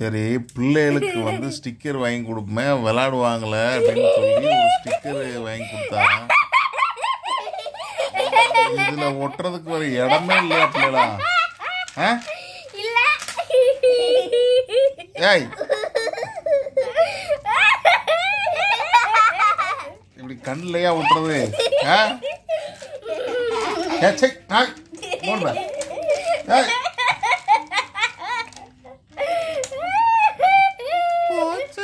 சரி பிள்ளைகளுக்கு வந்து ஸ்டிக்கர் வாங்கி கொடுப்பேன் விளாடுவாங்களே அப்படின்னு சொல்லி ஒரு ஸ்டிக்கர் வாங்கி கொடுத்தா இதுல ஒட்டுறதுக்கு ஒரு இடமே இல்லையா பிள்ளைகளா ஆ இல்ல ஏய் இப்படி கண்ணிலையா ஒட்டுறது ஆ ஏ, சை, ஆய், மூடுடா. ஏய் போச்சு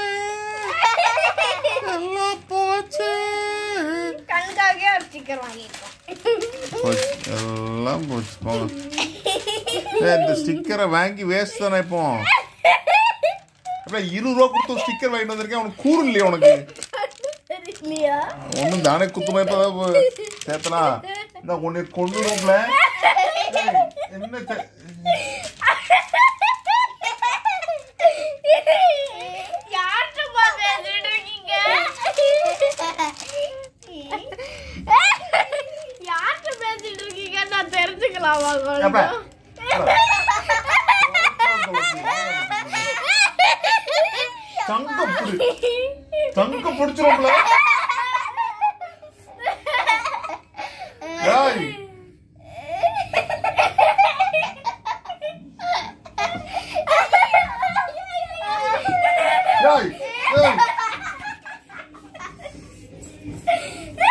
எல்லாம் போச்சு கண்ணுக்காகவே ஒரு ஸ்டிக்கர் வாங்கியிருக்கோம் போச்சு எல்லாம் போச்சு போங்க ஏய், இந்த ஸ்டிக்கரை வாங்கி வேஸ்ட் தானே இப்போ அப்படியே இருபது ரூபா கொடுத்து ஸ்டிக்கர் வாங்கிட்டு வந்திருக்கேன் உனக்கு கூறு இல்லையா உனக்கு தெரியலையா ஒன்றும் தானே குத்துமா இப்போ சேர்த்தனா இந்த ஒன்று கொண்டு ரோப்ல என்ன சே- யார்கிட்டப்பா பேசிட்டு இருக்கீங்க யார்கிட்ட பேசிட்டு இருக்கீங்க நான் தெரிஞ்சுக்கலாமா அப்ப. கொஞ்சம் தங்கம் புடி தங்கம் பிடிச்சிரும்ல ஏய் ஏய் ஏய்